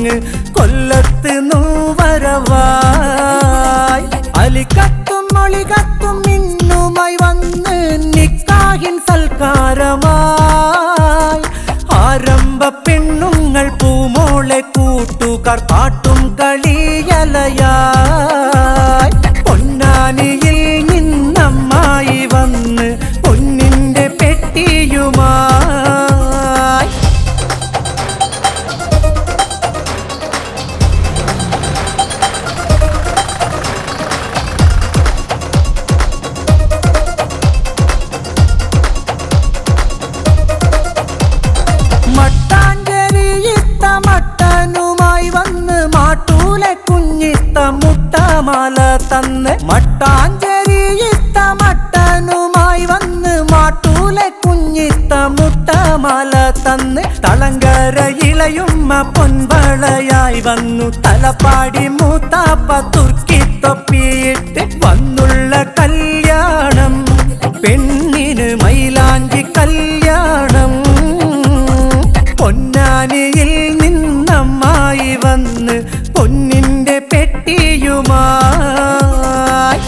അങ്ങ് കൊല്ലത്ത് നൂവരവായി അലിക്കത്തും മൊളികത്തും മിന്നുമായി വന്ന് നിക്കാഹിൻ സൽക്കാരമായി ആരംഭ പെണ്ണുങ്ങൾ പൂമോളെ കൂട്ടുകാർ പാട്ടും കളിയലയായി പൊന്നാനിയിൽ നിന്നമ്മായി വന്ന് പൊന്നിന്റെ പെട്ടിയുമായി മട്ടാഞ്ചേരിയിത്ത മട്ടനുമായി വന്ന് മാട്ടൂലെ കുഞ്ഞിത്ത മുട്ടമാല തന്ന് മട്ടാഞ്ചേരിയിത്ത മട്ടനുമായി വന്ന് മാട്ടൂലെ കുഞ്ഞിത്ത മുട്ടമാല തന്ന് തളങ്കര ഇളയുമ്മ പൊൻവളയായി വന്നു തലപ്പാടി മൂത്താപ്പ തുർക്കി തൊപ്പിയിട്ട് വന്നുള്ള കല്യാണം പെണ്ണിന് മൈലാഞ്ചി കല്യാണം പൊന്നാനിയിൽ നിന്നമ്മായി വന്ന് പൊന്നിന്റെ പെട്ടിയുമായി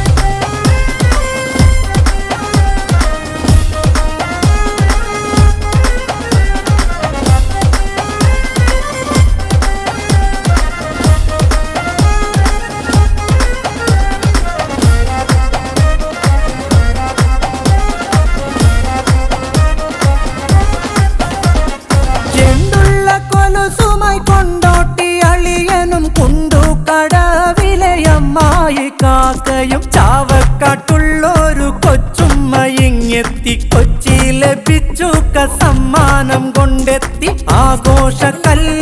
ചെണ്ടുള്ള കൊലുസുമായി കൊണ്ടോട്ടി അളിയനും കൊണ്ടു കടവിലയമ്മായി കാക്കയും ചാവക്കാട്ടുള്ളൊരു കൊച്ചുമ്മ ഇങ്ങെത്തി കൊച്ചി ലഭിച്ചു സമ്മാനം കൊണ്ടെത്തി ആഘോഷ കല്യാണം